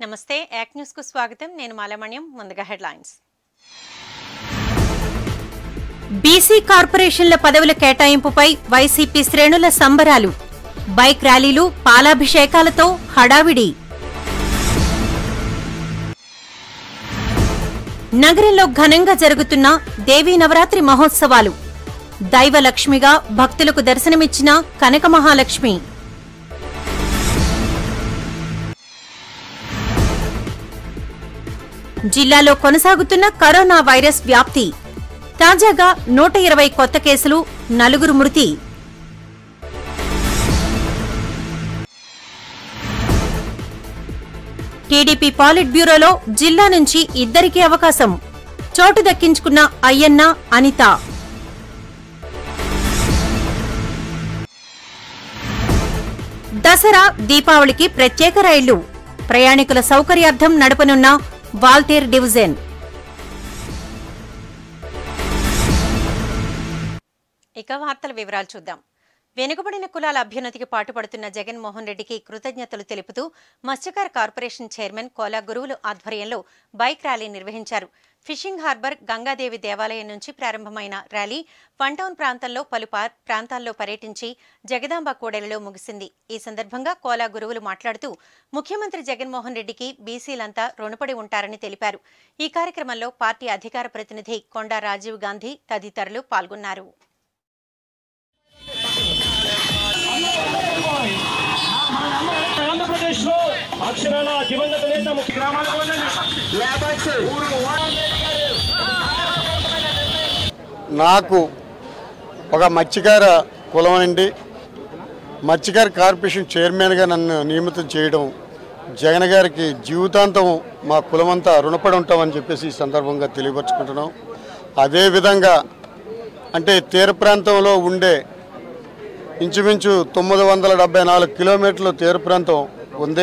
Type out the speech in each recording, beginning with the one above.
నమస్తే యాక్ న్యూస్ కు స్వాగతం నేను మాలమణ్యం ముందుగా హెడ్లైన్స్ బీసీ కార్పొరేషన్ల పదవుల కేటాయింపుపై వైసీపీ శ్రేణుల సంబరాలు బైక్ ర్యాలీలు పాలాభిషేకాలతో హడావిడి నగరంలో ఘనంగా జరుగుతున్న దేవీ నవరాత్రి మహోత్సవాలు దైవలక్ష్మిగా భక్తులకు దర్శనమిచ్చిన కనక మహాలక్ష్మి జిల్లాలో కొనసాగుతున్న కరోనా వైరస్ వ్యాప్తి తాజాగా నూట ఇరవై కొత్త కేసులు నలుగురు మృతి టీడీపీ పాలిట్ బ్యూరోలో జిల్లా నుంచి ఇద్దరికీ అవకాశం చోటు దక్కించుకున్న అయ్యన్న అనిత దసరా దీపావళికి ప్రత్యేక రైళ్లు ప్రయాణికుల సౌకర్యార్థం నడపనున్న వాల్తేర్ డివిజన్ ఇక వార్తల వివరాలు చూద్దాం వెనుకబడిన కులాల అభ్యున్నతికి పాటుపడుతున్న జగన్మోహన్ రెడ్డికి కృతజ్ఞతలు తెలుపుతూ మత్స్యకార కార్పొరేషన్ చైర్మన్ కోలా గురువులు ఆధ్వర్యంలో బైక్ ర్యాలీ నిర్వహించారు ఫిషింగ్ హార్బర్ గంగాదేవి దేవాలయం నుంచి ప్రారంభమైన ర్యాలీ వన్ టౌన్ ప్రాంతంలో పలు పా- ప్రాంతాల్లో పర్యటించి జగదాంబ కూడలిలో ముగిసింది ఈ సందర్భంగా కోలా గురువులు మాట్లాడుతూ ముఖ్యమంత్రి జగన్మోహన్ రెడ్డికి బీసీలంతా రుణపడి ఉంటారని తెలిపారు ఈ కార్యక్రమంలో పార్టీ అధికార ప్రతినిధి కొండా రాజీవ్ గాంధీ తదితరులు పాల్గొన్నారు ఆంధ్రప్రదేశ్ లో అక్షరాల దివంగత నేత ముఖ్య గ్రామాలకు నాకు ఒక మత్స్యకార కులం నుండి మత్స్యకార కార్పొరేషన్ చైర్మన్గా నన్ను నియమితం చేయడం జగన్ గారికి జీవితాంతం మా కులమంతా రుణపడి ఉంటామని చెప్పేసి ఈ సందర్భంగా తెలియపరచుకుంటున్నాం అదేవిధంగా అంటే తీర ప్రాంతంలో ఉండే ఇంచుమించు తొమ్మిది వందల డెబ్బై నాలుగు కిలోమీటర్ల తీర ప్రాంతం ఉంది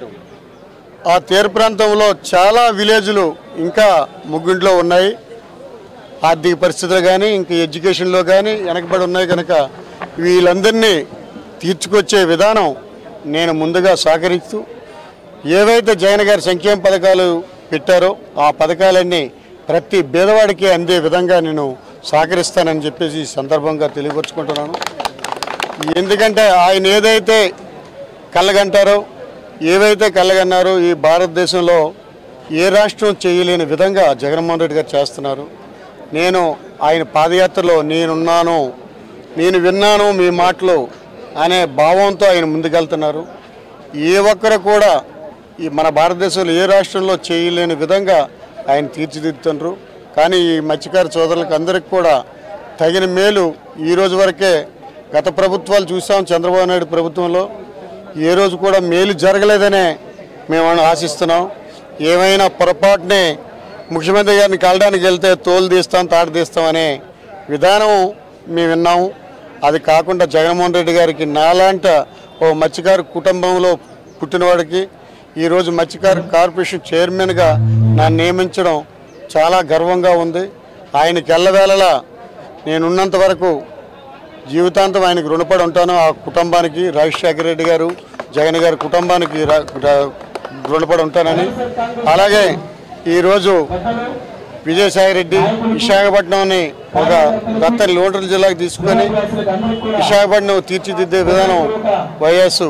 ఆ తీర ప్రాంతంలో చాలా విలేజ్లు ఇంకా ముగ్గుంట్లో ఉన్నాయి ఆర్థిక పరిస్థితులు కానీ ఇంకా ఎడ్యుకేషన్లో కానీ వెనకబడి ఉన్నాయి కనుక వీళ్ళందరినీ తీర్చుకొచ్చే విధానం నేను ముందుగా సహకరిస్తూ ఏవైతే జగన్ గారి సంక్షేమ పథకాలు పెట్టారో ఆ పథకాలన్నీ ప్రతి పేదవాడికి అందే విధంగా నేను సహకరిస్తానని చెప్పేసి ఈ సందర్భంగా తెలియపరుచుకుంటున్నాను ఎందుకంటే ఆయన ఏదైతే కళ్ళగంటారో ఏవైతే కళ్ళగన్నారో ఈ భారతదేశంలో ఏ రాష్ట్రం చేయలేని విధంగా జగన్మోహన్ రెడ్డి గారు చేస్తున్నారు నేను ఆయన పాదయాత్రలో నేనున్నాను నేను విన్నాను మీ మాటలు అనే భావంతో ఆయన ముందుకెళ్తున్నారు ఏ ఒక్కరు కూడా ఈ మన భారతదేశంలో ఏ రాష్ట్రంలో చేయలేని విధంగా ఆయన తీర్చిదిద్దుతున్నారు కానీ ఈ మత్స్యకార సోదరులకు అందరికి కూడా తగిన మేలు ఈ రోజు వరకే గత ప్రభుత్వాలు చూసాం చంద్రబాబు నాయుడు ప్రభుత్వంలో ఏ రోజు కూడా మేలు జరగలేదనే మేము ఆశిస్తున్నాం ఏమైనా పొరపాటునే ముఖ్యమంత్రి గారిని కలడానికి వెళ్తే తోలు తీస్తాం తాడు తీస్తాం అనే విధానం మేము విన్నాము అది కాకుండా జగన్మోహన్ రెడ్డి గారికి నాలాంట ఓ మత్స్యకారు కుటుంబంలో పుట్టినవాడికి ఈరోజు మత్స్యకారు కార్పొరేషన్ చైర్మన్గా నన్ను నియమించడం చాలా గర్వంగా ఉంది ఆయనకి ఎల్లవేళలా నేనున్నంత వరకు జీవితాంతం ఆయనకు రుణపడి ఉంటాను ఆ కుటుంబానికి రాజశేఖర రెడ్డి గారు జగన్ గారి కుటుంబానికి రా- రా- రుణపడి ఉంటానని అలాగే ఈరోజు విజయసాయి రెడ్డి విశాఖపట్నంని ఒక దత్త లోటల్ జిల్లాకి తీసుకొని విశాఖపట్నం తీర్చిదిద్దే విధానం వైఎస్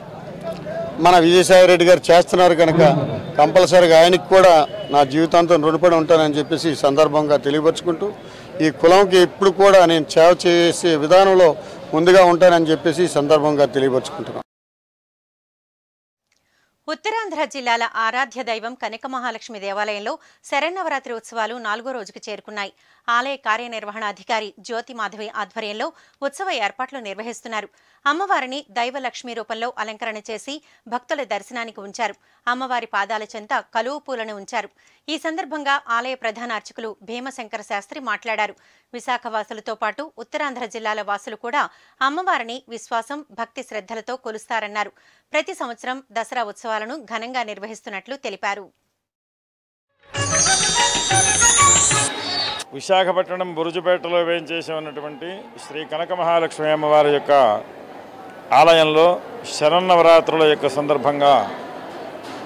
మన విజయసాయి రెడ్డి గారు చేస్తున్నారు కనుక కంపల్సరీగా ఆయనకి కూడా నా జీవితాంతం రుణపడి ఉంటానని చెప్పేసి ఈ సందర్భంగా తెలియపరుచుకుంటూ ఈ కులంకి ఎప్పుడు కూడా నేను సేవ చేసే విధానంలో ముందుగా ఉంటానని చెప్పేసి ఈ సందర్భంగా తెలియపరుచుకుంటున్నాను ఉత్తరాంధ్ర జిల్లాల ఆరాధ్య దైవం కనక మహాలక్ష్మి దేవాలయంలో శరన్నవరాత్రి ఉత్సవాలు నాలుగో రోజుకు చేరుకున్నాయి ఆలయ కార్యనిర్వహణాధికారి జ్యోతి మాధవి ఆధ్వర్యంలో ఉత్సవ ఏర్పాట్లు నిర్వహిస్తున్నారు అమ్మవారిని దైవలక్ష్మి రూపంలో అలంకరణ చేసి భక్తుల దర్శనానికి ఉంచారు అమ్మవారి పాదాల చెంత కలువు పూలను ఉంచారు ఈ సందర్భంగా ఆలయ ప్రధాన అర్చకులు భీమశంకర శాస్త్రి మాట్లాడారు విశాఖ వాసులతో పాటు ఉత్తరాంధ్ర జిల్లాల వాసులు కూడా అమ్మవారిని విశ్వాసం భక్తి శ్రద్ధలతో కొలుస్తారన్నారు ప్రతి సంవత్సరం దసరా ఉత్సవాలను ఘనంగా నిర్వహిస్తున్నట్లు తెలిపారు విశాఖపట్నం బురుజుపేటలో వేయించేసి ఉన్నటువంటి శ్రీ కనక మహాలక్ష్మి అమ్మవారి యొక్క ఆలయంలో శరన్నవరాత్రుల యొక్క సందర్భంగా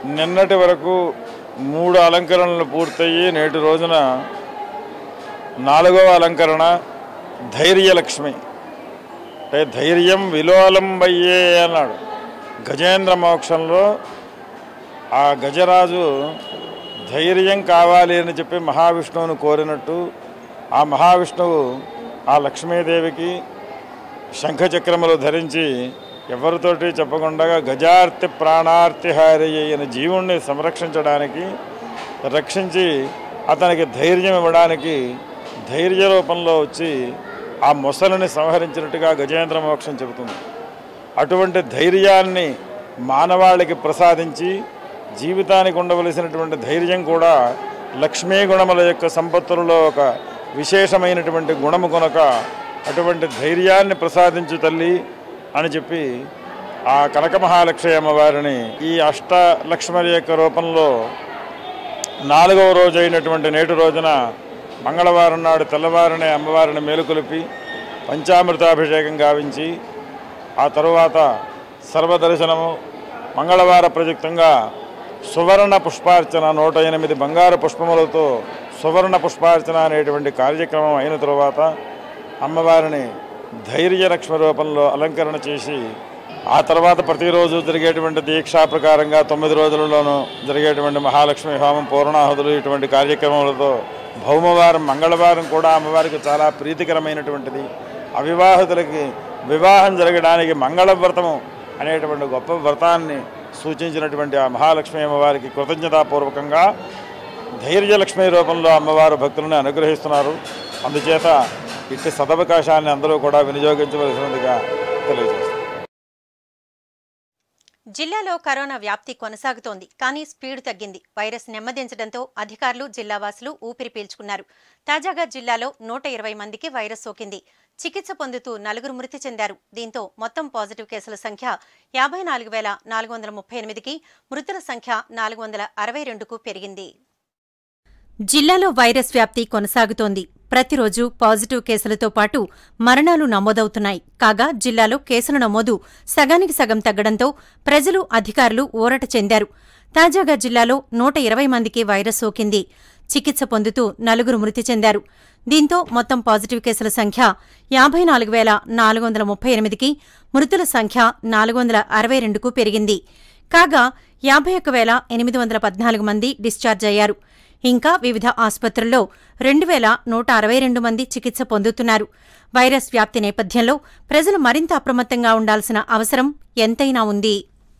నిన్నటి వరకు మూడు అలంకరణలు పూర్తయ్యి నేటి రోజున నాలుగవ అలంకరణ ధైర్యలక్ష్మి అంటే ధైర్యం విలోలంబయ్యే అన్నాడు గజేంద్ర మోక్షంలో ఆ గజరాజు ధైర్యం కావాలి అని చెప్పి మహావిష్ణువును కోరినట్టు ఆ మహావిష్ణువు ఆ లక్ష్మీదేవికి శంఖచక్రములు ధరించి ఎవరితోటి చెప్పకుండా గజార్తి ప్రాణార్తి హారి అయిన జీవుణ్ణి సంరక్షించడానికి రక్షించి అతనికి ధైర్యం ఇవ్వడానికి ధైర్య రూపంలో వచ్చి ఆ మొసలిని సంహరించినట్టుగా గజేంద్ర మోక్షం చెబుతుంది అటువంటి ధైర్యాన్ని మానవాళికి ప్రసాదించి జీవితానికి ఉండవలసినటువంటి ధైర్యం కూడా లక్ష్మీ గుణముల యొక్క సంపత్తులలో ఒక విశేషమైనటువంటి గుణము కొనక అటువంటి ధైర్యాన్ని ప్రసాదించు తల్లి అని చెప్పి ఆ కనక మహాలక్ష్మి అమ్మవారిని ఈ అష్ట లక్ష్మణుల యొక్క రూపంలో నాలుగవ రోజు అయినటువంటి నేటి రోజున మంగళవారం నాడు తెల్లవారిని అమ్మవారిని మేలుకొలిపి పంచామృతాభిషేకం గావించి ఆ తరువాత సర్వదర్శనము మంగళవార ప్రయుక్తంగా సువర్ణ పుష్పార్చన నూట ఎనిమిది బంగారు పుష్పములతో సువర్ణ పుష్పార్చన అనేటువంటి కార్యక్రమం అయిన తరువాత అమ్మవారిని ధైర్యలక్ష్మి రూపంలో అలంకరణ చేసి ఆ తర్వాత ప్రతిరోజు జరిగేటువంటి దీక్షా ప్రకారంగా తొమ్మిది రోజులలోనూ జరిగేటువంటి మహాలక్ష్మి హోమం పూర్ణాహుతులు ఇటువంటి కార్యక్రమాలతో భౌమవారం మంగళవారం కూడా అమ్మవారికి చాలా ప్రీతికరమైనటువంటిది అవివాహితులకి వివాహం జరగడానికి మంగళవ్రతము అనేటువంటి గొప్ప వ్రతాన్ని సూచించినటువంటి ఆ మహాలక్ష్మి అమ్మవారికి కృతజ్ఞతాపూర్వకంగా ధైర్యలక్ష్మి రూపంలో అమ్మవారు భక్తులను అనుగ్రహిస్తున్నారు అందుచేత ఇట్టి సదవకాశాన్ని అందరూ కూడా వినియోగించవలసినదిగా తెలియజేస్తారు జిల్లాలో కరోనా వ్యాప్తి కొనసాగుతోంది కానీ స్పీడ్ తగ్గింది వైరస్ నెమ్మదించడంతో అధికారులు జిల్లావాసులు ఊపిరి పీల్చుకున్నారు తాజాగా జిల్లాలో నూట ఇరవై మందికి వైరస్ సోకింది చికిత్స పొందుతూ నలుగురు మృతి చెందారు దీంతో మొత్తం పాజిటివ్ కేసుల సంఖ్య యాభై నాలుగు వేల నాలుగు వందల ముప్పై ఎనిమిదికి మృతుల సంఖ్య నాలుగు వందల అరవై రెండుకు పెరిగింది జిల్లాలో వైరస్ వ్యాప్తి కొనసాగుతోంది ప్రతిరోజు పాజిటివ్ కేసులతో పాటు మరణాలు నమోదవుతున్నాయి కాగా జిల్లాలో కేసుల నమోదు సగానికి సగం తగ్గడంతో ప్రజలు అధికారులు ఊరట చెందారు తాజాగా జిల్లాలో నూట ఇరవై మందికి వైరస్ సోకింది చికిత్స పొందుతూ నలుగురు మృతి చెందారు దీంతో మొత్తం పాజిటివ్ కేసుల సంఖ్య యాభై నాలుగు వేల నాలుగు వందల ముప్పై ఎనిమిదికి మృతుల సంఖ్య నాలుగు వందల అరవై రెండుకు పెరిగింది కాగా యాభై ఒక్క వేల ఎనిమిది వందల పద్నాలుగు మంది డిశ్చార్జ్ అయ్యారు ఇంకా వివిధ ఆసుపత్రుల్లో రెండు వేల నూట అరవై రెండు మంది చికిత్స పొందుతున్నారు వైరస్ వ్యాప్తి నేపథ్యంలో ప్రజలు మరింత అప్రమత్తంగా ఉండాల్సిన అవసరం ఎంతైనా ఉంది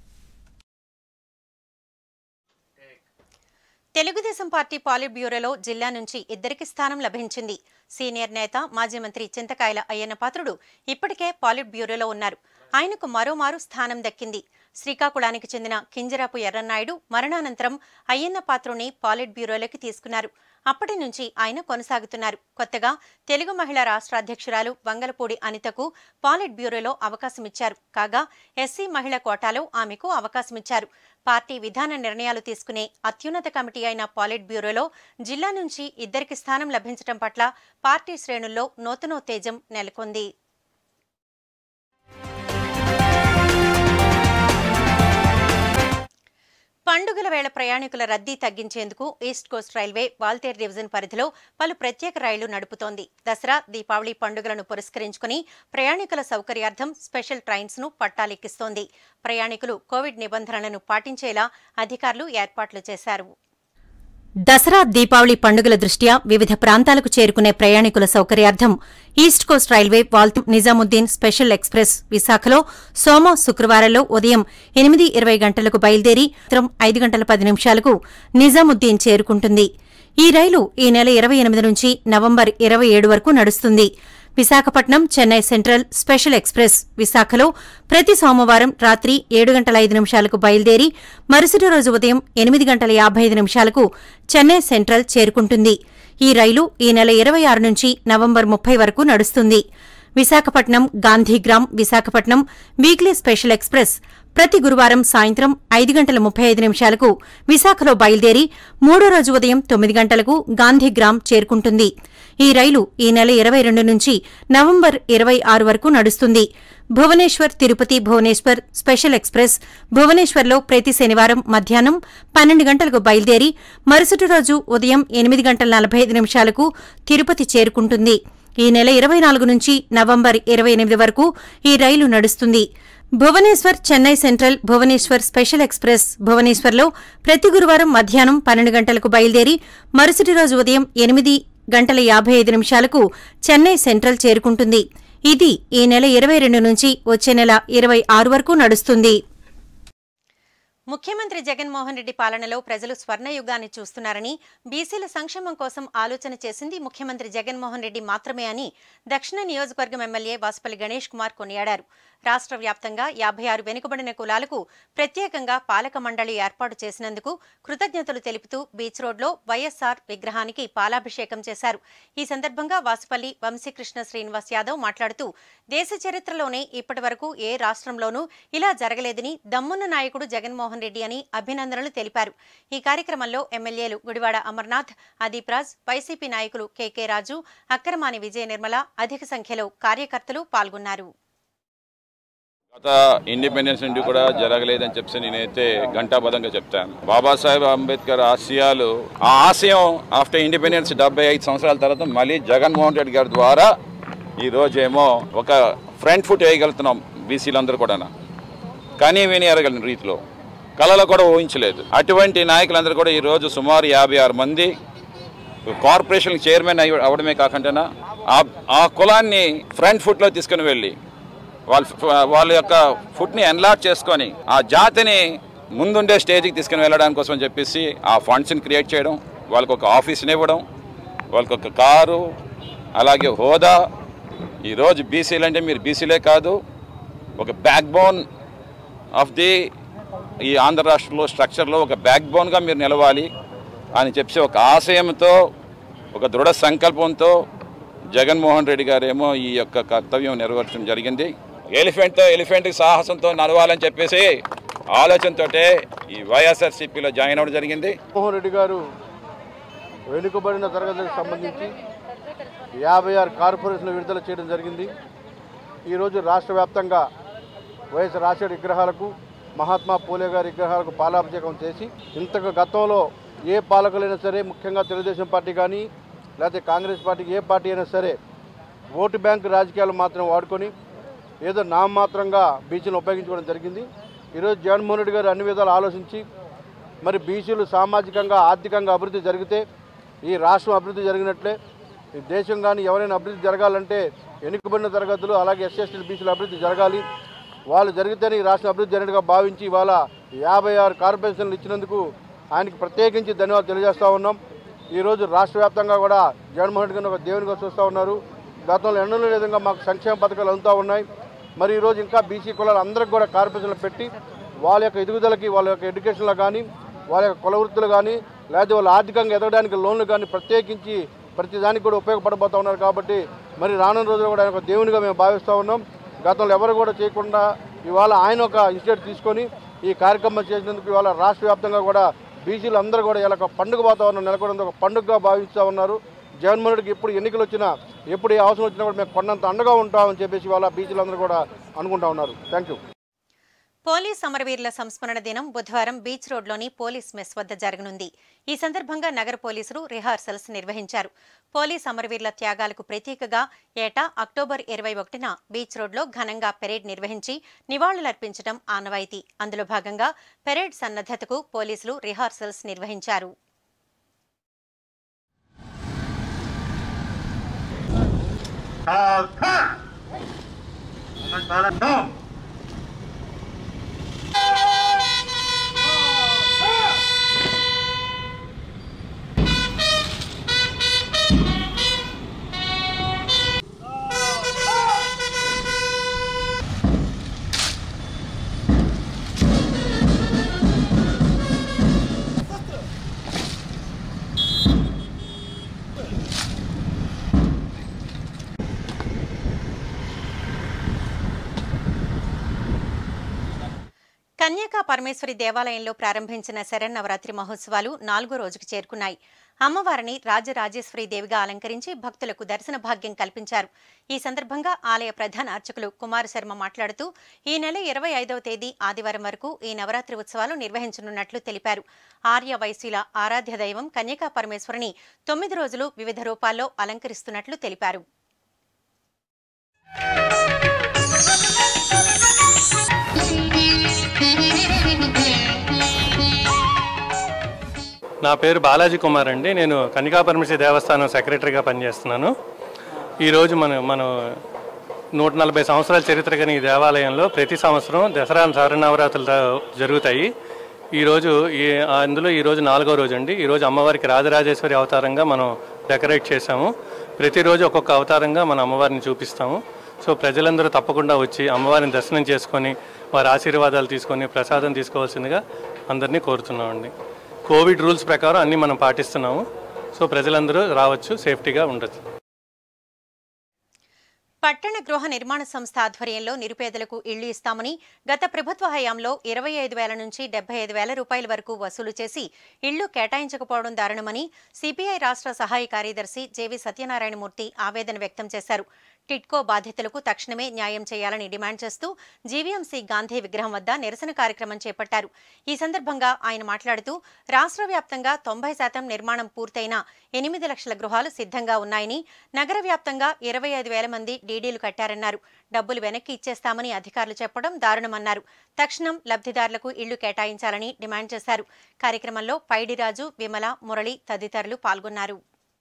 తెలుగుదేశం పార్టీ పాలిట్ బ్యూరోలో జిల్లా నుంచి ఇద్దరికి స్థానం లభించింది సీనియర్ నేత మాజీ మంత్రి చింతకాయల అయ్యన్న పాత్రుడు ఇప్పటికే పాలిట్ బ్యూరోలో ఉన్నారు ఆయనకు మరోమారు స్థానం దక్కింది శ్రీకాకుళానికి చెందిన కింజరాపు ఎర్రన్నాయుడు మరణానంతరం అయ్యన్న పాత్రుని పాలిట్ బ్యూరోలోకి తీసుకున్నారు అప్పటి నుంచి ఆయన కొనసాగుతున్నారు కొత్తగా తెలుగు మహిళా రాష్ట్ర అధ్యక్షురాలు వంగలపూడి అనితకు పాలిట్ బ్యూరోలో అవకాశమిచ్చారు కాగా ఎస్సీ మహిళ కోటాలో ఆమెకు అవకాశమిచ్చారు పార్టీ విధాన నిర్ణయాలు తీసుకునే అత్యున్నత కమిటీ అయిన పాలిట్ బ్యూరోలో జిల్లా నుంచి ఇద్దరికి స్థానం లభించడం పట్ల పార్టీ శ్రేణుల్లో నూతనోత్తేజం నెలకొంది పండుగల వేళ ప్రయాణికుల రద్దీ తగ్గించేందుకు east coast railway Waltair division పరిధిలో పలు ప్రత్యేక రైళ్లు నడుపుతోంది దసరా దీపావళి పండుగలను పురస్కరించుకుని ప్రయాణికుల సౌకర్యార్థం స్పెషల్ ట్రైన్స్ ను పట్టాలెక్కిస్తోంది ప్రయాణికులు కోవిడ్ నిబంధనలను పాటించేలా అధికారులు ఏర్పాట్లు చేశారు దసరా దీపావళి పండుగల దృష్ట్యా వివిధ ప్రాంతాలకు చేరుకునే ప్రయాణికుల సౌకర్యార్థం ఈస్ట్ కోస్ట్ రైల్వే వాల్త్ నిజాముద్దీన్ స్పెషల్ ఎక్స్ప్రెస్ విశాఖలో సోమ శుక్రవారంలో ఉదయం ఎనిమిది ఇరవై గంటలకు బయలుదేరి సాయంత్రం ఐదు గంటల పది నిమిషాలకు నిజాముద్దీన్ చేరుకుంటుంది ఈ రైలు ఈ నెల ఇరవై ఎనిమిది నుంచి నవంబర్ ఇరవై ఏడు వరకు నడుస్తుంది Visakhapatnam Chennai central special express విశాఖలో ప్రతి సోమవారం రాత్రి ఏడు గంటల ఐదు నిమిషాలకు బయలుదేరి మరుసటి రోజు ఉదయం ఎనిమిది గంటల యాభై ఐదు నిమిషాలకు చెన్నై సెంట్రల్ చేరుకుంటుంది ఈ రైలు ఈ నెల ఇరవై ఆరు నుంచి నవంబర్ ముప్పై వరకు నడుస్తుంది Visakhapatnam Gandhigram Visakhapatnam weekly special express ప్రతి గురువారం సాయంత్రం ఐదు గంటల ముప్పై ఐదు నిమిషాలకు విశాఖలో బయలుదేరి మూడో రోజు ఉదయం తొమ్మిది గంటలకు గాంధీగ్రామ్ చేరుకుంటుంది ఈ రైలు ఈ నెల ఇరవై రెండు నుంచి నవంబర్ ఇరవై ఆరు వరకు నడుస్తుంది భువనేశ్వర్ తిరుపతి భువనేశ్వర్ స్పెషల్ ఎక్స్ప్రెస్ భువనేశ్వర్లో ప్రతి శనివారం మధ్యాహ్నం పన్నెండు గంటలకు బయలుదేరి మరుసటి రోజు ఉదయం ఎనిమిది గంటల నలభై ఐదు నిమిషాలకు తిరుపతి చేరుకుంటుంది ఈ నెల ఇరవై నాలుగు నుంచి నవంబర్ ఇరవై ఎనిమిది వరకు ఈ రైలు నడుస్తుంది Bhubaneswar Chennai central Bhubaneswar special express భువనేశ్వర్లో ప్రతి గురువారం మధ్యాహ్నం పన్నెండు గంటలకు బయలుదేరి మరుసటి రోజు ఉదయం ఎనిమిది గంటల యాభై ఐదు నిమిషాలకు చెన్నై సెంట్రల్ చేరుకుంటుంది ఇది ఈ నెల ఇరవై రెండు నుంచి వచ్చే నెల ఇరవై ఆరు వరకు నడుస్తుంది ముఖ్యమంత్రి జగన్మోహన్ రెడ్డి పాలనలో ప్రజలు స్వర్ణయుగాన్ని చూస్తున్నారని బీసీల సంక్షేమం కోసం ఆలోచన చేసింది ముఖ్యమంత్రి జగన్మోహన్ రెడ్డి మాత్రమే అని దక్షిణ నియోజకవర్గం ఎమ్మెల్యే వాసుపల్లి గణేష్ కుమార్ కొనియాడారు రాష్ట్ర వ్యాప్తంగా యాభై ఆరు వెనుకబడిన కులాలకు ప్రత్యేకంగా పాలక మండలి ఏర్పాటు చేసినందుకు కృతజ్ఞతలు తెలుపుతూ బీచ్ రోడ్లో వైఎస్సార్ విగ్రహానికి పాలాభిషేకం చేశారు ఈ సందర్భంగా వాసుపల్లి వంశీకృష్ణ శ్రీనివాస్ యాదవ్ మాట్లాడుతూ దేశ చరిత్రలోనే ఇప్పటి వరకు ఏ రాష్ట్రంలోనూ ఇలా జరగలేదని దమ్మున్న నాయకుడు జగన్మోహన్ రెడ్డి అని అభినందనలు తెలిపారు ఈ కార్యక్రమంలో ఎమ్మెల్యేలు గుడివాడ అమర్నాథ్ అదీప్ రాజ్ వైసీపీ నాయకులు కెకే రాజు అక్కరమాని విజయ నిర్మల అధిక సంఖ్యలో కార్యకర్తలు పాల్గొన్నారు గత ఇండిపెండెన్స్ నుండి కూడా జరగలేదని చెప్పి నేనైతే ఘంటాబద్ధంగా చెప్తాను బాబాసాహెబ్ అంబేద్కర్ ఆశయాలు ఆ ఆశయం ఆఫ్టర్ ఇండిపెండెన్స్ డెబ్బై ఐదు సంవత్సరాల తర్వాత మళ్ళీ జగన్మోహన్ రెడ్డి గారి ద్వారా ఈ రోజేమో ఒక ఫ్రంట్ ఫుట్ వేయగలుగుతున్నాం బీసీలందరూ కూడా కానీ విని ఎరగలిగిన రీతిలో కళలో కూడా ఊహించలేదు అటువంటి నాయకులందరూ కూడా ఈరోజు సుమారు యాభై ఆరు మంది కార్పొరేషన్ చైర్మన్ అయ్యి అవడమే కాకుండా ఆ- ఆ కులాన్ని ఫ్రంట్ ఫుట్లో తీసుకుని వెళ్ళి వాళ్ళ వాళ్ళ యొక్క ఫుడ్ని ఎన్లాట్ చేసుకొని ఆ జాతిని ముందుండే స్టేజ్కి తీసుకుని వెళ్ళడానికి కోసం చెప్పేసి ఆ ఫండ్స్ని క్రియేట్ చేయడం వాళ్ళకి ఒక ఆఫీస్ని ఇవ్వడం వాళ్ళకి ఒక కారు అలాగే హోదా ఈరోజు బీసీలు అంటే మీరు బీసీలే కాదు ఒక బ్యాక్ బోన్ ఆఫ్ ది ఈ ఆంధ్ర రాష్ట్రంలో స్ట్రక్చర్లో ఒక బ్యాక్ బోన్గా మీరు నిలవాలి అని చెప్పి ఒక ఆశయంతో ఒక దృఢ సంకల్పంతో జగన్మోహన్ రెడ్డి గారేమో ఈ యొక్క కర్తవ్యం నెరవేర్చడం జరిగింది ఎలిఫెంట్తో ఎలిఫెంట్కి సాహసంతో నడవాలని చెప్పేసి ఆలోచనతోటే ఈ వైఎస్ఆర్సీపీలో జాయిన్ అవ్వడం జరిగింది జగన్మోహన్ రెడ్డి గారు వెనుకబడిన తరగతులకు సంబంధించి యాభై ఆరు కార్పొరేషన్లు విడుదల చేయడం జరిగింది ఈరోజు రాష్ట్ర వ్యాప్తంగా వైఎస్ రాజశేఖర విగ్రహాలకు మహాత్మా పూలే గారి విగ్రహాలకు పాలాభిషేకం చేసి ఇంతకు గతంలో ఏ పాలకులైనా సరే ముఖ్యంగా తెలుగుదేశం పార్టీ కానీ లేకపోతే కాంగ్రెస్ పార్టీకి ఏ పార్టీ అయినా సరే ఓటు బ్యాంకు రాజకీయాలు మాత్రం వాడుకొని ఏదో నామమాత్రంగా బీసీలను ఉపయోగించుకోవడం జరిగింది ఈరోజు జగన్మోహన్ రెడ్డి గారు అన్ని విధాలు ఆలోచించి మరి బీసీలు సామాజికంగా ఆర్థికంగా అభివృద్ధి జరిగితే ఈ రాష్ట్రం అభివృద్ధి జరిగినట్లే ఈ దేశం కానీ ఎవరైనా అభివృద్ధి జరగాలంటే వెనుకబడిన తరగతులు అలాగే ఎస్సీ ఎస్టీలు బీసీలు అభివృద్ధి జరగాలి వాళ్ళు జరిగితేనే ఈ రాష్ట్రం అభివృద్ధి జరిగినట్టుగా భావించి ఇవాళ యాభై ఆరు కార్పొరేషన్లు ఇచ్చినందుకు ఆయనకి ప్రత్యేకించి ధన్యవాదాలు తెలియజేస్తూ ఉన్నాం ఈరోజు రాష్ట్ర వ్యాప్తంగా కూడా జగన్మోహన్ రెడ్డి గారిని ఒక దేవునిగా చూస్తూ ఉన్నారు గతంలో ఎన్నో విధంగా మాకు సంక్షేమ పథకాలు అందుతూ ఉన్నాయి మరి ఈరోజు ఇంకా బీసీ కులాలు అందరికి కూడా కార్పొరేషన్లు పెట్టి వాళ్ళ యొక్క ఎదుగుదలకి వాళ్ళ యొక్క ఎడ్యుకేషన్లో కానీ వాళ్ళ యొక్క కుల వృత్తులు కానీ లేదా వాళ్ళ ఆర్థికంగా ఎదగడానికి లోన్లు కానీ ప్రత్యేకించి ప్రతి దానికి కూడా ఉపయోగపడబోతూ ఉన్నారు కాబట్టి మరి రానున్న రోజుల్లో కూడా ఆయన ఒక దేవునిగా మేము భావిస్తూ ఉన్నాం గతంలో ఎవరు కూడా చేయకుండా ఇవాళ ఆయన ఒక ఇన్స్టిట్యూట్ తీసుకొని ఈ కార్యక్రమం చేసినందుకు ఇవాళ రాష్ట్ర వ్యాప్తంగా కూడా బీసీలు అందరూ కూడా ఇలా ఒక పండుగ వాతావరణం నెలకొంది ఒక పండుగగా భావిస్తూ ఉన్నారు జగన్మోహన్ రెడ్డికి ఎప్పుడు ఎన్నికలు వచ్చినా ఎప్పుడు ఏ అవసరం వచ్చినా కూడా మేము కొండంత అండగా ఉంటామని చెప్పేసి ఇవాళ బీసీలు అందరూ కూడా అనుకుంటా ఉన్నారు థ్యాంక్ యూ పోలీస్ అమరవీరుల సంస్మరణ దినం బుధవారం బీచ్ రోడ్లోని పోలీస్ మెస్ వద్ద జరగనుంది ఈ సందర్భంగా నగర పోలీసులు రిహార్సల్స్ నిర్వహించారు పోలీస్ అమరవీరుల త్యాగాలకు ప్రతీకగా ఏటా అక్టోబర్ ఇరవై ఒకటిన బీచ్ రోడ్లో ఘనంగా పెరేడ్ నిర్వహించి నివాళులర్పించడం ఆనవాయితీ అందులో భాగంగా పెరేడ్ సన్నద్ధతకు పోలీసులు రిహార్సల్స్ నిర్వహించారు కన్యాకా పరమేశ్వరి దేవాలయంలో ప్రారంభించిన శరన్నవరాత్రి మహోత్సవాలు నాలుగో రోజుకు చేరుకున్నాయి అమ్మవారిని రాజరాజేశ్వరి దేవిగా అలంకరించి భక్తులకు దర్శన భాగ్యం కల్పించారు ఈ సందర్భంగా ఆలయ ప్రధాన అర్చకులు కుమార శర్మ మాట్లాడుతూ ఈ నెల ఇరవై ఐదవ తేదీ ఆదివారం వరకు ఈ నవరాత్రి ఉత్సవాలు నిర్వహించనున్నట్లు తెలిపారు ఆర్య వైశ్యుల ఆరాధ్య దైవం కన్యకా పరమేశ్వరిని తొమ్మిది రోజులు వివిధ రూపాల్లో అలంకరిస్తున్నట్లు తెలిపారు నా పేరు బాలాజీ కుమార్ అండి నేను కనికాపరమేశ్వరి దేవస్థానం సెక్రటరీగా పనిచేస్తున్నాను ఈరోజు మన మనం నూట నలభై సంవత్సరాల చరిత్ర కలిగిన ఈ దేవాలయంలో ప్రతి సంవత్సరం దసరా శరణవరాత్రులు దా- జరుగుతాయి ఈరోజు ఈ అందులో ఈరోజు నాలుగో రోజు అండి ఈరోజు అమ్మవారికి రాజరాజేశ్వరి అవతారంగా మనం డెకరేట్ చేశాము ప్రతిరోజు ఒక్కొక్క అవతారంగా మన అమ్మవారిని చూపిస్తాము సో ప్రజలందరూ తప్పకుండా వచ్చి అమ్మవారిని దర్శనం చేసుకొని వారి ఆశీర్వాదాలు తీసుకొని ప్రసాదం తీసుకోవాల్సిందిగా అందరినీ కోరుతున్నామండి కోవిడ్ రూల్స్ ప్రకారం అన్నీ మనం పాటిస్తున్నాము సో ప్రజలందరూ రావచ్చు సేఫ్టీగా ఉండొచ్చు పట్టణ గృహ నిర్మాణ సంస్థ ఆధ్వర్యంలో నిరుపేదలకు ఇళ్లు ఇస్తామని గత ప్రభుత్వ హయాంలో ఇరవై ఐదు వేల నుంచి డెబ్బై ఐదు వేల రూపాయల వరకు వసూలు చేసి ఇళ్లు కేటాయించకపోవడం దారుణమని సిపిఐ రాష్ట్ర సహాయ కార్యదర్శి జేవి సత్యనారాయణమూర్తి ఆవేదన వ్యక్తం చేశారు టిట్కో బాధితులకు తక్షణమే న్యాయం చేయాలని డిమాండ్ చేస్తూ జీవీఎంసీ గాంధీ విగ్రహం వద్ద నిరసన కార్యక్రమం చేపట్టారు ఈ సందర్భంగా ఆయన మాట్లాడుతూ రాష్ట్ర వ్యాప్తంగా తొంభై శాతం నిర్మాణం పూర్తయిన ఎనిమిది లక్షల గృహాలు సిద్ధంగా ఉన్నాయని నగర వ్యాప్తంగా ఇరవై ఐదు వేల మంది డీడీలు కట్టారన్నారు డబ్బులు వెనక్కి ఇచ్చేస్తామని అధికారులు చెప్పడం దారుణమన్నారు తక్షణం లబ్ధిదారులకు ఇళ్లు కేటాయించాలని డిమాండ్ చేశారు కార్యక్రమంలో పైడిరాజు విమల మురళి తదితరులు పాల్గొన్నారు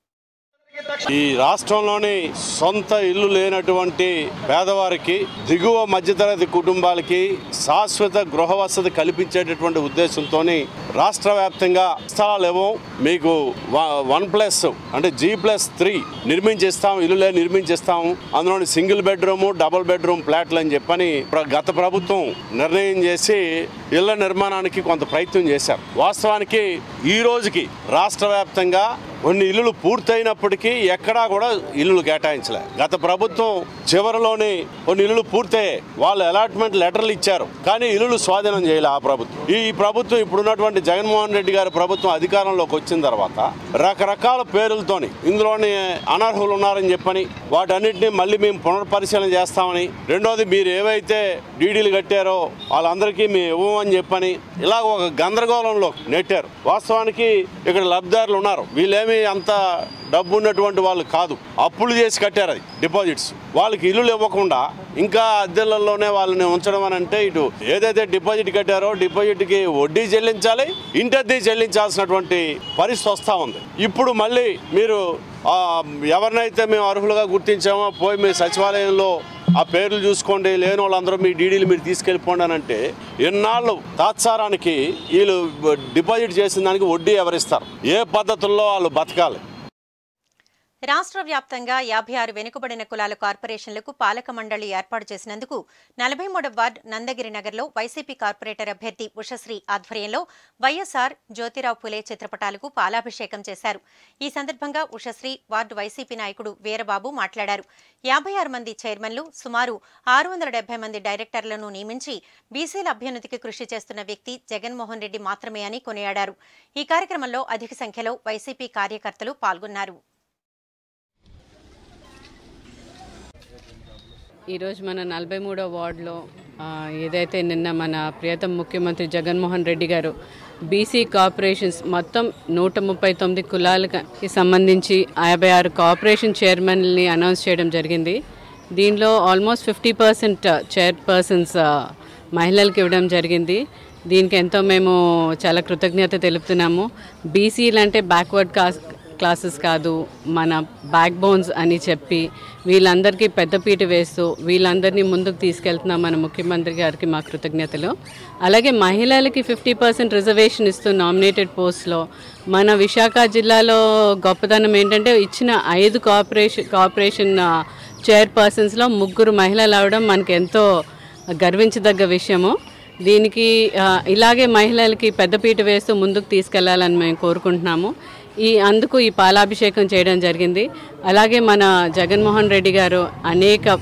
ఈ రాష్ట్రంలోని సొంత ఇల్లు లేనటువంటి పేదవారికి దిగువ మధ్యతరగతి కుటుంబాలకి శాశ్వత గృహ వసతి కల్పించేటటువంటి ఉద్దేశంతో రాష్ట్ర వ్యాప్తంగా స్థలాలు ఏమో మీకు వన్ ప్లస్ అంటే జీ ప్లస్ త్రీ నిర్మించిస్తాం ఇల్లులే నిర్మించిస్తాం అందులోని సింగిల్ బెడ్రూమ్ డబుల్ బెడ్రూమ్ ఫ్లాట్లు అని చెప్పని ప్ర- గత ప్రభుత్వం నిర్ణయం చేసి ఇళ్ల నిర్మాణానికి కొంత ప్రయత్నం చేశారు వాస్తవానికి ఈ రోజుకి రాష్ట్ర వ్యాప్తంగా కొన్ని ఇల్లులు పూర్తయినప్పటికీ ఎక్కడా కూడా ఇల్లులు కేటాయించలే గత ప్రభుత్వం చివరిలోని కొన్ని ఇల్లులు పూర్తయ్యాయి వాళ్ళు అలాట్మెంట్ లెటర్లు ఇచ్చారు కానీ ఇల్లులు స్వాధీనం చేయలే ఆ ప్రభుత్వం ఈ ప్రభుత్వం ఇప్పుడున్నటువంటి జగన్మోహన్ రెడ్డి గారి ప్రభుత్వం అధికారంలోకి వచ్చిన తర్వాత రకరకాల పేర్లతోని ఇందులోని అనర్హులు ఉన్నారని చెప్పని వాటన్నిటిని మళ్ళీ మేము పునర్పరిశీలన చేస్తామని రెండోది మీరు ఏవైతే డీడీలు కట్టారో వాళ్ళందరికీ మేము ఇవ్వమని చెప్పని ఇలా ఒక గందరగోళంలో నెట్టారు వాస్తవానికి ఇక్కడ లబ్ధిదారులు ఉన్నారు వీళ్ళేమి అంత డబ్బు ఉన్నటువంటి వాళ్ళు కాదు అప్పులు చేసి కట్టారు అది డిపాజిట్స్ వాళ్ళకి ఇల్లులు ఇవ్వకుండా ఇంకా అద్దెలలోనే వాళ్ళని ఉంచడం అని అంటే ఇటు ఏదైతే డిపాజిట్ కట్టారో డిపాజిట్కి వడ్డీ చెల్లించాలి ఇంటద్దె చెల్లించాల్సినటువంటి పరిస్థితి వస్తూ ఉంది ఇప్పుడు మళ్ళీ మీరు ఆ, ఎవరినైతే మేము అర్హులుగా గుర్తించామో పోయి మీ సచివాలయంలో ఆ పేర్లు చూసుకోండి లేని వాళ్ళందరూ మీ డీడీలు మీరు తీసుకెళ్ళిపోండి అని అంటే ఎన్నాళ్ళు తాత్సారానికి వీళ్ళు డిపాజిట్ చేసిన దానికి వడ్డీ ఎవరిస్తారు ఏ పద్ధతుల్లో వాళ్ళు బతకాలి రాష్ట్ర వ్యాప్తంగా యాభై ఆరు వెనుకబడిన కులాల కార్పొరేషన్లకు పాలక మండలి ఏర్పాటు చేసినందుకు నలభై మూడవ వార్డు నందగిరి నగర్లో వైసీపీ కార్పొరేటర్ అభ్యర్థి ఉషశ్రీ ఆధ్వర్యంలో వైఎస్ఆర్ జ్యోతిరావు పులే చిత్రపటాలకు పాలాభిషేకం చేశారు ఈ సందర్భంగా ఉషశ్రీ వార్డు వైసీపీ నాయకుడు వీరబాబు మాట్లాడారు యాభై ఆరు మంది చైర్మన్లు సుమారు ఆరు వందల డెబ్బై మంది డైరెక్టర్లను నియమించి బీసీల అభ్యున్నతికి కృషి చేస్తున్న వ్యక్తి జగన్మోహన్ రెడ్డి మాత్రమే అని కొనియాడారు ఈ కార్యక్రమంలో అధిక సంఖ్యలో వైసీపీ కార్యకర్తలు పాల్గొన్నారు ఈరోజు మన నలభై మూడో వార్డులో ఆ, ఏదైతే నిన్న మన ప్రియతమ ముఖ్యమంత్రి జగన్మోహన్ రెడ్డి గారు బీసీ కార్పొరేషన్స్ మొత్తం నూట ముప్పై తొమ్మిది కులాలకి సంబంధించి యాభై ఆరు కార్పొరేషన్ చైర్మన్ని అనౌన్స్ చేయడం జరిగింది దీనిలో ఆల్మోస్ట్ ఫిఫ్టీ పర్సెంట్ చైర్పర్సన్స్ మహిళలకు ఇవ్వడం జరిగింది దీనికి ఎంతో మేము చాలా కృతజ్ఞత తెలుపుతున్నాము బీసీలు అంటే బ్యాక్వర్డ్ కాస్ క్లాసెస్ కాదు మన బ్యాక్ బోన్స్ అని చెప్పి వీళ్ళందరికీ పెద్దపీట వేస్తూ వీళ్ళందరినీ ముందుకు తీసుకెళ్తున్నాం మన ముఖ్యమంత్రి గారికి మా కృతజ్ఞతలు అలాగే మహిళలకి ఫిఫ్టీ పర్సెంట్ రిజర్వేషన్ ఇస్తూ నామినేటెడ్ పోస్ట్లో మన విశాఖ జిల్లాలో గొప్పదనం ఏంటంటే ఇచ్చిన ఐదు కార్పొరేషన్ కార్పొరేషన్ చైర్పర్సన్స్లో ముగ్గురు మహిళలు అవడం మనకు ఎంతో గర్వించదగ్గ విషయము దీనికి ఆ, ఇలాగే మహిళలకి పెద్దపీట వేస్తూ ముందుకు తీసుకెళ్లాలని మేము కోరుకుంటున్నాము ఈ అందుకు ఈ పాలాభిషేకం చేయడం జరిగింది అలాగే మన జగన్మోహన్ రెడ్డి గారు అనేక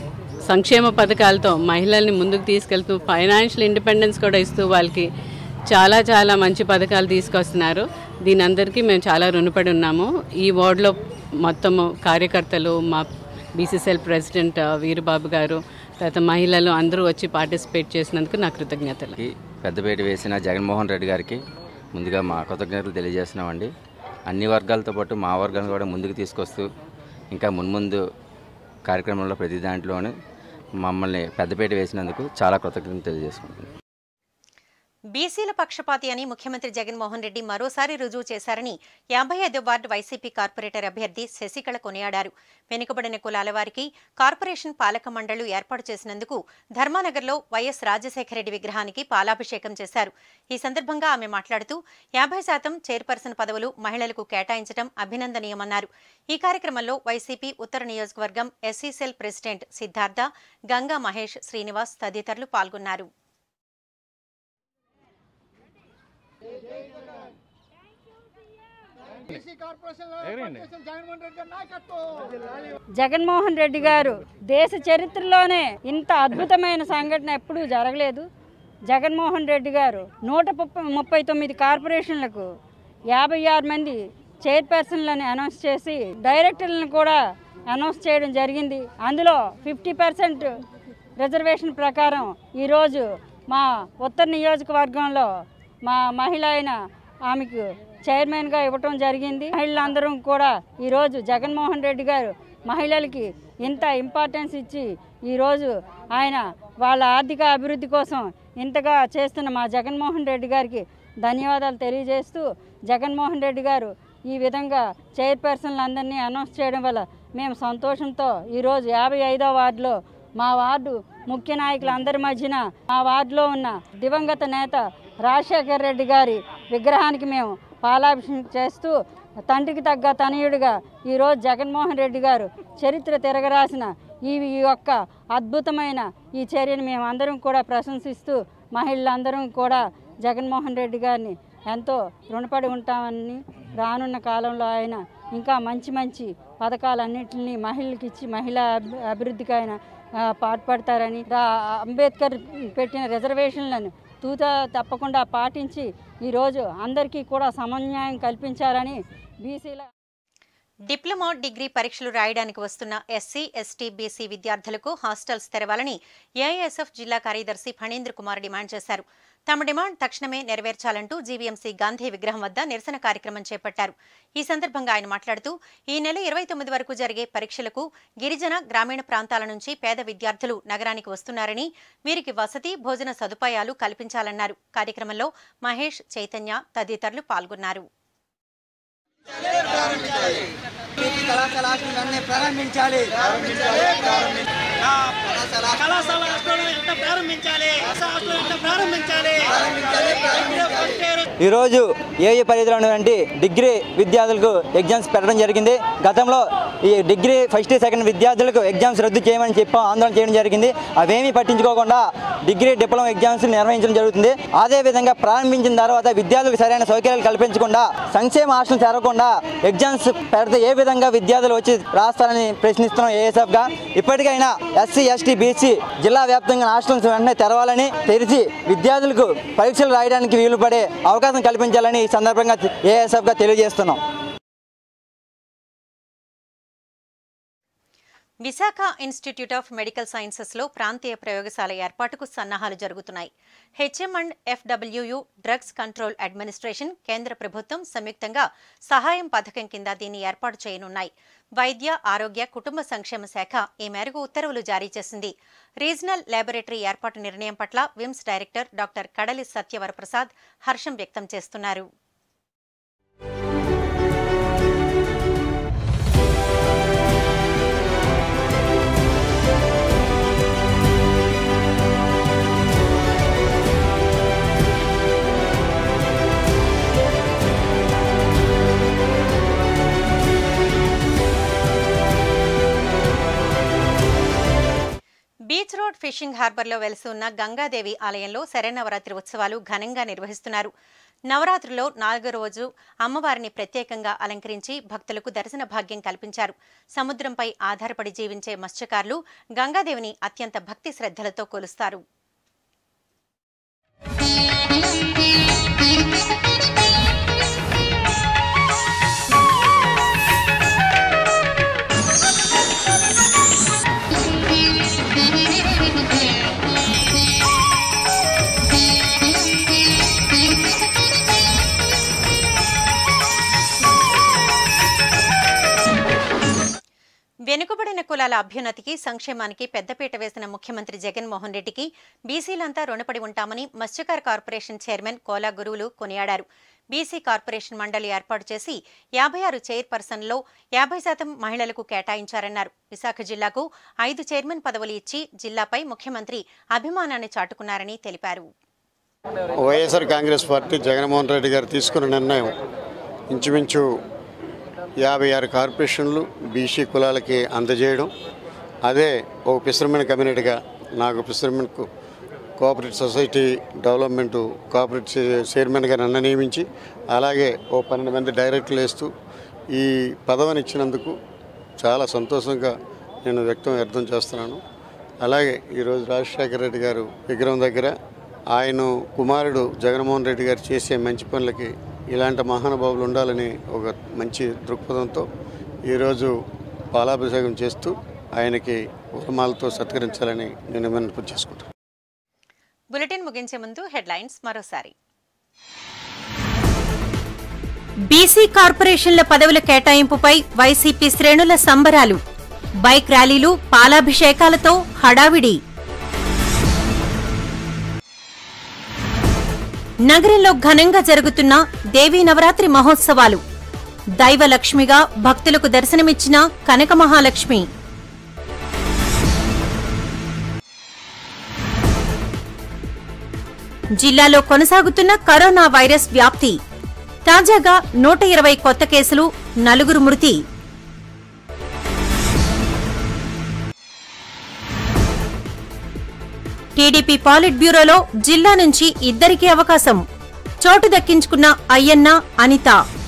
సంక్షేమ పథకాలతో మహిళల్ని ముందుకు తీసుకెళ్తూ ఫైనాన్షియల్ ఇండిపెండెన్స్ కూడా ఇస్తూ వాళ్ళకి చాలా చాలా మంచి పథకాలు తీసుకొస్తున్నారు దీని అందరికీ మేము చాలా రుణపడి ఉన్నాము ఈ వార్డులో మొత్తము కార్యకర్తలు మా బీసీసీఎల్ ప్రెసిడెంట్ ఆ, వీరబాబు గారు తర్వాత మహిళలు అందరూ వచ్చి పార్టిసిపేట్ చేసినందుకు నా కృతజ్ఞతలు కి పెద్దపేట వేసిన జగన్మోహన్ రెడ్డి గారికి ముందుగా మా కృతజ్ఞతలు తెలియజేస్తున్నామండి అన్ని వర్గాలతో పాటు మా వర్గాలను కూడా ముందుకు తీసుకొస్తూ ఇంకా మున్ముందు కార్యక్రమంలో ప్రతి దాంట్లోనూ మమ్మల్ని పెద్దపేట వేసినందుకు చాలా కృతజ్ఞతలు తెలియజేసుకుంటున్నాను బీసీల పక్షపాతి అని ముఖ్యమంత్రి జగన్మోహన్ రెడ్డి మరోసారి రుజువు చేశారని యాభై ఐదో వార్డు వైసీపీ కార్పొరేటర్ అభ్యర్థి శశికళ కొనియాడారు వెనుకబడిన కులాల వారికి కార్పొరేషన్ పాలక మండళ్లు ఏర్పాటు చేసినందుకు ధర్మానగర్లో వైఎస్ రాజశేఖరరెడ్డి విగ్రహానికి పాలాభిషేకం చేశారు ఈ సందర్భంగా ఆమె మాట్లాడుతూ యాభై శాతం చైర్పర్సన్ పదవులు మహిళలకు కేటాయించడం అభినందనీయమన్నారు ఈ కార్యక్రమంలో వైసీపీ ఉత్తర నియోజకవర్గం SC cell president Siddhartha Ganga Mahesh Srinivas తదితరులు పాల్గొన్నారు జగన్మోహన్ రెడ్డి గారు దేశ చరిత్రలోనే ఇంత అద్భుతమైన సంఘటన ఎప్పుడూ జరగలేదు జగన్మోహన్ రెడ్డి గారు నూట ముప్పై ముప్పై తొమ్మిది కార్పొరేషన్లకు యాభై ఆరు మంది చైర్పర్సన్లను అనౌన్స్ చేసి డైరెక్టర్లను కూడా అనౌన్స్ చేయడం జరిగింది అందులో ఫిఫ్టీ పర్సెంట్ రిజర్వేషన్ ప్రకారం ఈరోజు మా ఉత్తర నియోజకవర్గంలో మా మహిళ అయిన ఆమెకు చైర్మన్గా ఇవ్వటం జరిగింది మహిళలందరూ కూడా ఈరోజు జగన్మోహన్ రెడ్డి గారు మహిళలకి ఇంత ఇంపార్టెన్స్ ఇచ్చి ఈరోజు ఆయన వాళ్ళ ఆర్థిక అభివృద్ధి కోసం ఇంతగా చేస్తున్న మా జగన్మోహన్ రెడ్డి గారికి ధన్యవాదాలు తెలియజేస్తూ జగన్మోహన్ రెడ్డి గారు ఈ విధంగా చైర్పర్సన్లందరినీ అనౌన్స్ చేయడం వల్ల మేము సంతోషంతో ఈరోజు యాభై ఐదో వార్డులో మా వార్డు ముఖ్య నాయకులందరి మధ్యన మా వార్డులో ఉన్న దివంగత నేత రాజశేఖర రెడ్డి గారి విగ్రహానికి మేము పాలాభిషేకం చేస్తూ తండ్రికి తగ్గ తనయుడిగా ఈరోజు జగన్మోహన్ రెడ్డి గారు చరిత్ర తిరగరాసిన ఈ ఈ యొక్క అద్భుతమైన ఈ చర్యను మేము అందరం కూడా ప్రశంసిస్తూ మహిళలందరం కూడా జగన్మోహన్ రెడ్డి గారిని ఎంతో రుణపడి ఉంటామని రానున్న కాలంలో ఆయన ఇంకా మంచి మంచి పథకాలన్నింటినీ మహిళలకు ఇచ్చి మహిళా అభి- అభివృద్ధికి ఆయన ఆ, పాటుపడతారని రా అంబేద్కర్ పెట్టిన రిజర్వేషన్లను తూత తప్పకుండా పాటించి ఈరోజు అందరికీ కూడా సమన్యాయం కల్పించాలని బీసీల డిప్లొమా డిగ్రీ పరీక్షలు రాయడానికి వస్తున్న ఎస్సీ ఎస్టీ బీసీ విద్యార్థులకు హాస్టల్స్ తెరవాలని ఏఐఎస్ఎఫ్ జిల్లా కార్యదర్శి ఫణీంద్ర కుమార్ డిమాండ్ చేశారు తమ డిమాండ్ తక్షణమే నెరవేర్చాలంటూ జీవీఎంసీ గాంధీ విగ్రహం వద్ద నిరసన కార్యక్రమం చేపట్టారు ఈ సందర్భంగా ఆయన మాట్లాడుతూ ఈ నెల ఇరవై తొమ్మిది వరకు జరిగే పరీక్షలకు గిరిజన గ్రామీణ ప్రాంతాల నుంచి పేద విద్యార్థులు నగరానికి వస్తున్నారని వీరికి వసతి భోజన సదుపాయాలు కల్పించాలన్నారు కార్యక్రమంలో మహేష్ చైతన్య తదితరులు పాల్గొన్నారు కళాశాల హాస్టల్ వెంటనే ప్రారంభించాలి కళాశాల హాస్టల్ వెంటనే ప్రారంభించాలి హాస్టల్ వెంటనే ప్రారంభించాలి ఈరోజు ఏఏ పరిధిలో ఉన్నటువంటి డిగ్రీ విద్యార్థులకు ఎగ్జామ్స్ పెట్టడం జరిగింది గతంలో ఈ డిగ్రీ ఫస్ట్ సెకండ్ విద్యార్థులకు ఎగ్జామ్స్ రద్దు చేయమని చెప్పి ఆందోళన చేయడం జరిగింది అవేమీ పట్టించుకోకుండా డిగ్రీ డిప్లొమా ఎగ్జామ్స్ నిర్వహించడం జరుగుతుంది అదే విధంగా ప్రారంభించిన తర్వాత విద్యార్థులకు సరైన సౌకర్యాలు కల్పించకుండా సంక్షేమ హాస్టల్ తెరవకుండా ఎగ్జామ్స్ పెడితే ఏ విధంగా విద్యార్థులు వచ్చి రాస్తారని ప్రశ్నిస్తున్నాం ఏఎస్ఎఫ్గా ఇప్పటికైనా ఎస్సీ ఎస్టీ బీసీ జిల్లా వ్యాప్తంగా హాస్టల్స్ వెంటనే తెరవాలని తెరిచి విద్యార్థులకు పరీక్షలు రాయడానికి వీలు పడే అవకాశం కల్పించాలని ఈ సందర్భంగా ఏఎస్ఎఫ్గా తెలియజేస్తున్నాం విశాఖ ఇన్స్టిట్యూట్ ఆఫ్ మెడికల్ సైన్సెస్లో ప్రాంతీయ ప్రయోగశాల ఏర్పాటుకు సన్నాహాలు జరుగుతున్నాయి HM and FWU drugs control administration కేంద్ర ప్రభుత్వం సంయుక్తంగా సహాయం పథకం కింద దీన్ని ఏర్పాటు చేయనున్నాయి వైద్య ఆరోగ్య కుటుంబ సంక్షేమ శాఖ ఈ మేరకు ఉత్తర్వులు జారీ చేసింది రీజనల్ ల్యాబొరేటరీ ఏర్పాటు నిర్ణయం పట్ల విమ్స్ డైరెక్టర్ డాక్టర్ కడలి సత్యవరప్రసాద్ హర్షం వ్యక్తం చేస్తున్నారు బీచ్ రోడ్ ఫిషింగ్ హార్బర్లో వెలిసి ఉన్న గంగాదేవి ఆలయంలో శరన్నవరాత్రి ఉత్సవాలు ఘనంగా నిర్వహిస్తున్నారు నవరాత్రుల్లో నాలుగో రోజు అమ్మవారిని ప్రత్యేకంగా అలంకరించి భక్తులకు దర్శన భాగ్యం కల్పించారు సముద్రంపై ఆధారపడి జీవించే మత్స్యకారులు గంగాదేవిని అత్యంత భక్తి శ్రద్ధలతో కొలుస్తారు వెనుకబడిన కులాల అభ్యున్నతికి సంక్షేమానికి పెద్దపీట వేసిన ముఖ్యమంత్రి జగన్మోహన్ రెడ్డికి బీసీలంతా రుణపడి ఉంటామని మత్స్యకార కార్పొరేషన్ చైర్మన్ కోలా గురువులు కొనియాడారు బీసీ కార్పొరేషన్ మండలి ఏర్పాటు చేసి యాభై ఆరు చైర్పర్సన్లో యాభై శాతం మహిళలకు కేటాయించారన్నారు విశాఖ జిల్లాకు ఐదు చైర్మన్ పదవులు ఇచ్చి జిల్లాపై ముఖ్యమంత్రి అభిమానాన్ని చాటుకున్నారని తెలిపారు YSR Congress party Jaganmohan Reddy garu తీసుకున్న నిర్ణయం ఇంచుమించు యాభై ఆరు కార్పొరేషన్లు బీసీ కులాలకి అందజేయడం అదే ఒక పిశ్రమైన కమ్యూనిటీగా నాకు పిశ్రమైన కోఆపరేటివ్ సొసైటీ డెవలప్మెంట్ కోఆపరేటివ్ చైర్మన్గా నన్ను నియమించి అలాగే ఓ పన్నెండు మంది డైరెక్టర్లు వేస్తూ ఈ పదవిని ఇచ్చినందుకు చాలా సంతోషంగా నేను వ్యక్తం వ్యర్థం చేస్తున్నాను అలాగే ఈరోజు రాజశేఖర రెడ్డి గారు విగ్రహం దగ్గర ఆయన కుమారుడు జగన్మోహన్ రెడ్డి గారు చేసే మంచి పనులకి ఇలాంటి మహానుభావులు ఉండాలని ఒక మంచి దృక్పథంతో ఈరోజు పాలాభిషేకం చేస్తూ ఆయనకి ఉత్తమాలతో సత్కరించాలని నేను విన్నపం చేసుకుంటాను బులెటిన్ ముగించే ముందు హెడ్లైన్స్ మరోసారి బీసీ కార్పొరేషన్ల పదవుల కేటాయింపుపై వైసీపీ శ్రేణుల సంబరాలు బైక్ ర్యాలీలు పాలాభిషేకాలతో హడావిడి నగరంలో ఘనంగా జరుగుతున్న దేవీ నవరాత్రి మహోత్సవాలు దైవలక్ష్మిగా భక్తులకు దర్శనమిచ్చిన కనక మహాలక్ష్మి జిల్లాలో కొనసాగుతున్న కరోనా వైరస్ వ్యాప్తి తాజాగా నూట ఇరవై కొత్త కేసులు నలుగురు మృతి టీడీపీ పాలిట్ బ్యూరోలో జిల్లా నుంచి ఇద్దరికీ అవకాశం చోటు దక్కించుకున్న అయ్యన్న అనిత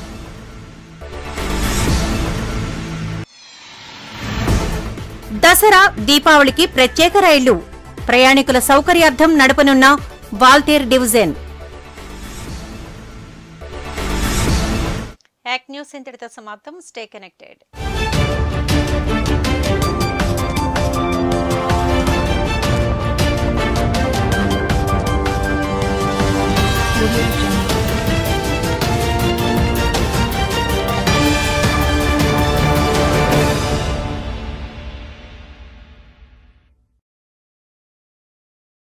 దసరా దీపావళికి ప్రత్యేక రైళ్లు ప్రయాణికుల సౌకర్యార్థం నడపనున్న వాల్తేర్ డివిజన్ యాక్ న్యూస్ ఇంతటితో సమాప్తం స్టే కనెక్టెడ్